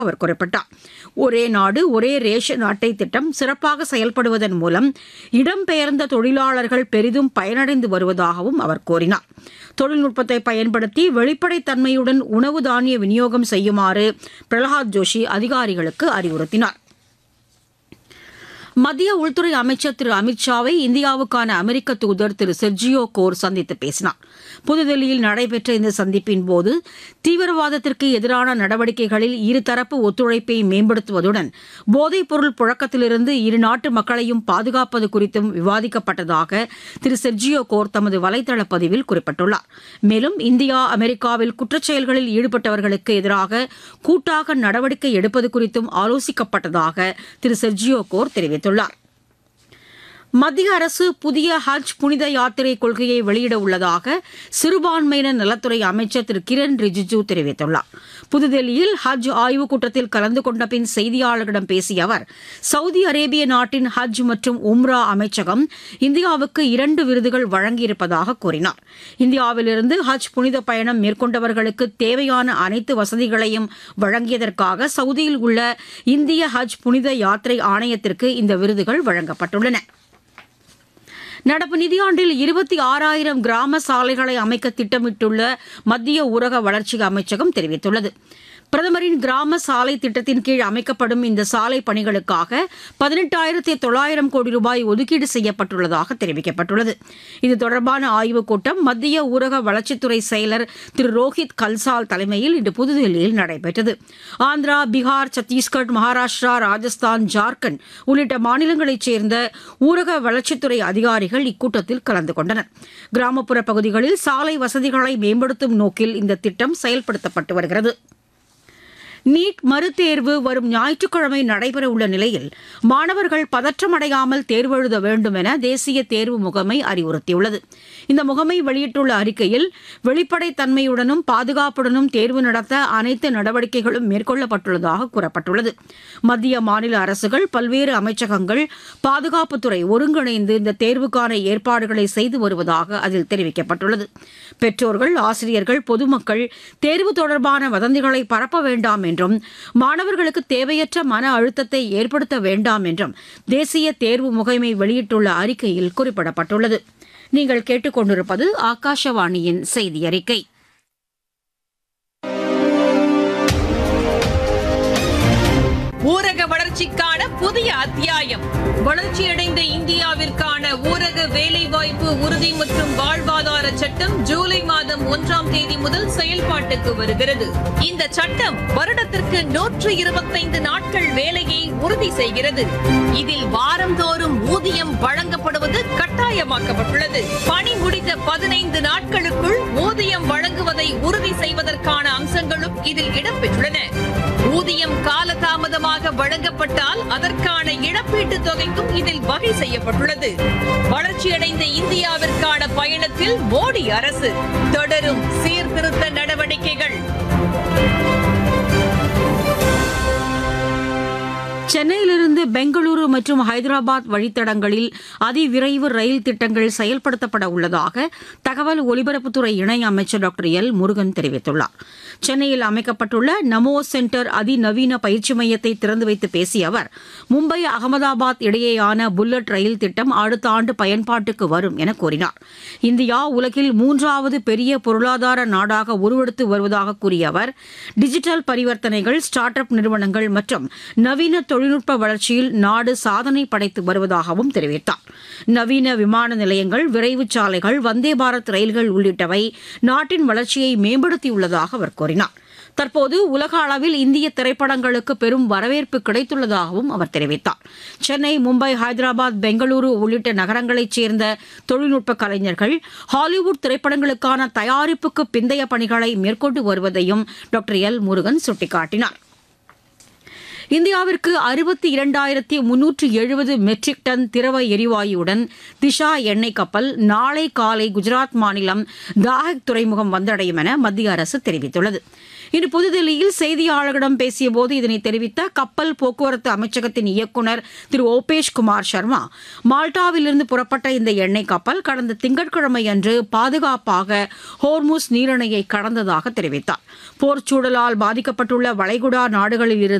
அவர் குறிப்பிட்டார் ஒரே நாடு ஒரே ரேஷன் அட்டை திட்டம் சிறப்பாக செயல்படுவதன் மூலம் இடம்பெயர்ந்த தொழிலாளர்கள் பெரிதும் பயனடைந்து வருவதாகவும் அவர் கூறினார் தொழில்நுட்பத்தை பயன்படுத்தி வெளிப்படைத்தன்மையுடன் உணவு தானிய விநியோகம் செய்யுமாறு பிரகலாத் ஜோஷி அதிகாரிகளுக்கு அறிவுறுத்தினார் மத்திய உள்துறை அமைச்சர் திரு அமித்ஷாவை இந்தியாவுக்கான அமெரிக்க தூதர் திரு செர்ஜியோ கோர் சந்தித்து பேசினார் புதுதில்லியில் நடைபெற்ற இந்த சந்திப்பின் போது தீவிரவாதத்திற்கு எதிரான நடவடிக்கைகளில் இருதரப்பு ஒத்துழைப்பை மேம்படுத்துவதுடன் போதைப் பொருள் புழக்கத்திலிருந்து இரு நாட்டு மக்களையும் பாதுகாப்பது குறித்தும் விவாதிக்கப்பட்டதாக திரு செர்ஜியோ கோர் தமது வலைதள பதிவில் குறிப்பிட்டுள்ளார் மேலும் இந்தியா அமெரிக்காவில் குற்றச்செயல்களில் ஈடுபட்டவர்களுக்கு எதிராக கூட்டாக நடவடிக்கை எடுப்பது குறித்தும் ஆலோசிக்கப்பட்டதாக திரு செர்ஜியோ கோர் தெரிவித்துள்ளார் மத்திய அரசு புதிய ஹஜ் புனித யாத்திரை கொள்கையை வெளியிட உள்ளதாக சிறுபான்மையினர் நலத்துறை அமைச்சர் திரு கிரண் ரிஜிஜு தெரிவித்துள்ளார் புதுதில்லியில் ஹஜ் ஆய்வுக் கூட்டத்தில் கலந்து கொண்ட பின் செய்தியாளர்களிடம் பேசிய அவர் சவுதி அரேபிய நாட்டின் ஹஜ் மற்றும் உம்ரா அமைச்சகம் இந்தியாவுக்கு இரண்டு விருதுகள் வழங்கியிருப்பதாக கூறினார் இந்தியாவிலிருந்து ஹஜ் புனித பயணம் மேற்கொண்டவர்களுக்கு தேவையான அனைத்து வசதிகளையும் வழங்கியதற்காக சவுதியில் உள்ள இந்திய ஹஜ் புனித யாத்திரை ஆணையத்திற்கு இந்த விருதுகள் வழங்கப்பட்டுள்ளன நடப்பு நிதியாண்டில் இருபத்தி ஆறாயிரம் கிராம சாலைகளை அமைக்க திட்டமிட்டுள்ள மத்திய ஊரக வளர்ச்சி அமைச்சகம் தெரிவித்துள்ளது பிரதமரின் கிராம சாலை திட்டத்தின் கீழ் அமைக்கப்படும் இந்த சாலை பணிகளுக்காக பதினெட்டாயிரத்தி தொள்ளாயிரம் கோடி ரூபாய் ஒதுக்கீடு செய்யப்பட்டுள்ளதாக தெரிவிக்கப்பட்டுள்ளது இது தொடர்பான ஆய்வுக் கூட்டம் மத்திய ஊரக வளர்ச்சித்துறை செயலர் திரு ரோஹித் கல்சால் தலைமையில் இன்று புதுதில்லியில் நடைபெற்றது ஆந்திரா பீகார் சத்தீஸ்கர் மகாராஷ்டிரா ராஜஸ்தான் ஜார்க்கண்ட் உள்ளிட்ட மாநிலங்களைச் சேர்ந்த ஊரக வளர்ச்சித்துறை அதிகாரிகள் இக்கூட்டத்தில் கலந்து கொண்டனர் கிராமப்புற பகுதிகளில் சாலை வசதிகளை மேம்படுத்தும் நோக்கில் இந்த திட்டம் செயல்படுத்தப்பட்டு வருகிறது நீட் மறுதேர்வு வரும் ஞாயிற்றுக்கிழமை நடைபெறவுள்ள நிலையில் மாணவர்கள் பதற்றமடையாமல் தேர்வு எழுத வேண்டும் என தேசிய தேர்வு முகமை அறிவுறுத்தியுள்ளது இந்த முகமை வெளியிட்டுள்ள அறிக்கையில் வெளிப்படைத்தன்மையுடனும் பாதுகாப்புடனும் தேர்வு நடத்த அனைத்து நடவடிக்கைகளும் மேற்கொள்ளப்பட்டுள்ளதாக கூறப்பட்டுள்ளது மத்திய மாநில அரசுகள் பல்வேறு அமைச்சகங்கள் பாதுகாப்புத்துறை ஒருங்கிணைந்து இந்த தேர்வுக்கான ஏற்பாடுகளை செய்து வருவதாக அதில் தெரிவிக்கப்பட்டுள்ளது பெற்றோர்கள் ஆசிரியர்கள் பொதுமக்கள் தேர்வு தொடர்பான வதந்திகளை பரப்ப வேண்டாம் என்றும் மாணவர்களுக்கு தேவையற்ற மன அழுத்தத்தை ஏற்படுத்த வேண்டாம் என்றும் தேசிய தேர்வு முகமை வெளியிட்டுள்ள அறிக்கையில் குறிப்பிடப்பட்டுள்ளது நீங்கள் கேட்டுக்கொண்டிருப்பது ஆகாஷவாணியின் செய்தி அறிக்கை ஊரக வளர்ச்சிக்கான புதிய அத்தியாயம் வளர்ச்சியடைந்த இந்தியாவிற்கான ஊரக வேலைவாய்ப்பு உறுதி மற்றும் வாழ்வாதார சட்டம் ஜூலை மாதம் ஒன்றாம் தேதி முதல் செயல்பாட்டுக்கு வருகிறது இந்த சட்டம் வருடத்திற்கு நூற்று இருபத்தைந்து நாட்கள் வேலையை உறுதி செய்கிறது இதில் வாரந்தோறும் ஊதியம் வழங்கப்படுவது கட்டாயமாக்கப்பட்டுள்ளது பணி முடிந்த பதினைந்து நாட்களுக்குள் ஊதியம் வழங்குவதை உறுதி செய்வதற்கான அம்சங்களும் இதில் இடம்பெற்றுள்ளன ஊதியம் காலதாமதமாக வழங்கப்பட்டால் அதற்கான இழப்பீட்டு தொகைக்கும் இதில் வகை செய்யப்பட்டுள்ளது வளர்ச்சியடைந்த இந்தியாவிற்கான பயணத்தில் மோடி அரசு தொடரும் சீர்திருத்த நடவடிக்கைகள் சென்னையிலிருந்து பெங்களூரு மற்றும் ஹைதராபாத் வழித்தடங்களில் அதிவிரைவு ரயில் திட்டங்கள் செயல்படுத்தப்பட உள்ளதாக தகவல் ஒலிபரப்புத்துறை இணை அமைச்சர் டாக்டர் எல் முருகன் தெரிவித்துள்ளார் சென்னையில் அமைக்கப்பட்டுள்ள நமோ சென்டர் அதிநவீன பயிற்சி மையத்தை திறந்து வைத்து பேசிய அவர் மும்பை அகமதாபாத் இடையேயான புல்லட் ரயில் திட்டம் அடுத்த ஆண்டு பயன்பாட்டுக்கு வரும் என கூறினார் இந்தியா உலகில் மூன்றாவது பெரிய பொருளாதார நாடாக உருவெடுத்து வருவதாக கூறிய அவர் டிஜிட்டல் பரிவர்த்தனைகள் ஸ்டார்ட் அப் நிறுவனங்கள் மற்றும் நவீன தொழில்நுட்ப வளர்ச்சியில் நாடு சாதனை படைத்து வருவதாகவும் தெரிவித்தார் நவீன விமான நிலையங்கள் விரைவு சாலைகள் வந்தே பாரத் ரயில்கள் உள்ளிட்டவை நாட்டின் வளர்ச்சியை மேம்படுத்தியுள்ளதாக அவர் கூறினார் தற்போது உலக அளவில் இந்திய திரைப்படங்களுக்கு பெரும் வரவேற்பு கிடைத்துள்ளதாகவும் அவர் தெரிவித்தார் சென்னை மும்பை ஹைதராபாத் பெங்களூரு உள்ளிட்ட நகரங்களைச் சேர்ந்த தொழில்நுட்ப கலைஞர்கள் ஹாலிவுட் திரைப்படங்களுக்கான தயாரிப்புக்கு பிந்தைய பணிகளை மேற்கொண்டு வருவதையும் டாக்டர் எல் முருகன் சுட்டிக்காட்டினார் இந்தியாவிற்கு அறுபத்தி இரண்டாயிரத்தி முன்னூற்று எழுபது மெட்ரிக் டன் திரவ எரிவாயுடன் திஷா எண்ணெய் கப்பல் நாளை காலை குஜராத் மாநிலம் தாஹக் துறைமுகம் வந்தடையும் என மத்திய அரசு தெரிவித்துள்ளது இன்று புதுதில்லியில் செய்தியாளர்களிடம் பேசியபோது இதனை தெரிவித்த கப்பல் போக்குவரத்து அமைச்சகத்தின் இயக்குநர் திரு ஓபேஷ் குமார் சர்மா மால்டாவிலிருந்து புறப்பட்ட இந்த எண்ணெய் கப்பல் கடந்த திங்கட்கிழமை அன்று பாதுகாப்பாக ஹோர்முஸ் நீரிணையை கடந்ததாக தெரிவித்தார் போர்ச்சூழலால் பாதிக்கப்பட்டுள்ள வளைகுடா நாடுகளில்